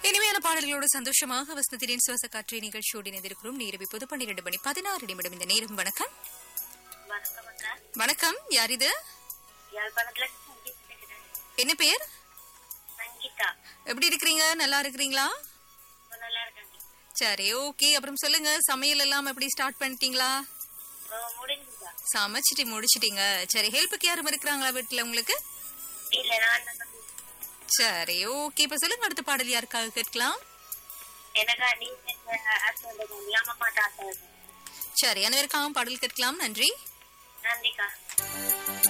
இனிமையான பாடல்களோடு சந்தோஷமாக வசந்தத்தின் சுவாச காற்றை நிகழ்ச்சியோடு இணைந்திருக்கிறோம் நேரவி பொது பன்னிரண்டு மணி பதினாறு நிமிடம் இந்த நேரம் வணக்கம் வணக்கம் அக்கா வணக்கம் யார் இது யாழ்ப்பாணத்துல சங்கீதா பேசுறேன். என்ன பேர் சங்கீதா எப்படி இருக்கிறீங்க நல்லா இருக்கிறீங்களா ரொம்ப நல்லா இருக்காங்க சரி ஓகே அப்புறம் சொல்லுங்க சமையல் எல்லாம் எப்படி ஸ்டார்ட் பண்ணிட்டீங்களா ஓ, முடிஞ்சுதா சமைச்சிட்டு முடிச்சிட்டீங்க சரி ஹெல்ப்புக்கு யாரும் இருக்கிறாங்களா வீட்டுல உங்களுக்கு இல்ல நான் தான் சரி ஓகே இப்ப சொல்லுங்க அடுத்த பாடல் யாருக்காக கேட்கலாம் எனக்கா நீங்க ஹஸ்பண்ட் இல்லாம மாட்டா சரி அனைவருக்காகவும் பாடல் கேட்கலாம் நன்றி நன்றிக்கா